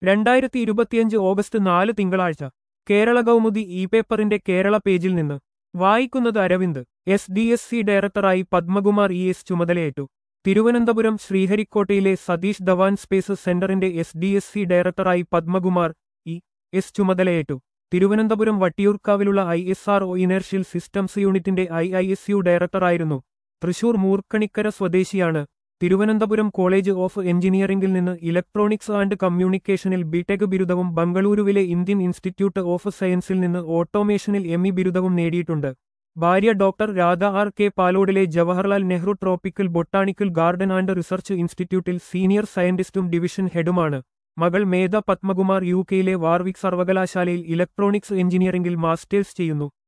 രണ്ടായിരത്തി ഇരുപത്തിയഞ്ച് ഓഗസ്റ്റ് നാല് തിങ്കളാഴ്ച കേരള കൗമുദി ഇ പേപ്പറിന്റെ കേരള പേജിൽ നിന്ന് വായിക്കുന്നത് Aravind S D S C ഡയറക്ടറായി പത്മകുമാർ ഇ എസ് ചുമതലയേറ്റു തിരുവനന്തപുരം ശ്രീഹരിക്കോട്ടയിലെ സതീഷ് ധവാൻ സ്പേസ് സെന്ററിന്റെ എസ് ഡി എസ് സി ഡയറക്ടറായി പത്മകുമാർ ഇ എസ് ചുമതലയേറ്റു തിരുവനന്തപുരം വട്ടിയൂർക്കാവിലുള്ള I S R O inertial systems യൂണിറ്റിന്റെ ഐ ഐ എസ് യു ഡയറക്ടറായിരുന്നു തൃശൂർ മൂർക്കണിക്കര സ്വദേശിയാണ് തിരുവനന്തപുരം കോളേജ് ഓഫ് എഞ്ചിനീയറിംഗിൽ നിന്ന് ഇലക്ട്രോണിക്സ് ആൻഡ് കമ്മ്യൂണിക്കേഷനിൽ ബിടെക് ബിരുദവും ബംഗളൂരുവിലെ ഇന്ത്യൻ ഇൻസ്റ്റിറ്റ്യൂട്ട് ഓഫ് സയൻസിൽ നിന്ന് ഓട്ടോമേഷനിൽ എം ഇ ബിരുദവും നേടിയിട്ടുണ്ട് ഭാര്യ ഡോക്ടർ രാധ ആർ കെ പാലോഡിലെ Jawaharlal Nehru tropical botanical garden and research ഇൻസ്റ്റിറ്റ്യൂട്ടിൽ സീനിയർ സയന്റിസ്റ്റും ഡിവിഷൻ ഹെഡുമാണ് മകൾ മേധ പത്മകുമാർ യു കെയിലെ വാർവിക് സർവകലാശാലയിൽ ഇലക്ട്രോണിക്സ് എഞ്ചിനീയറിംഗിൽ മാസ്റ്റേഴ്സ് ചെയ്യുന്നു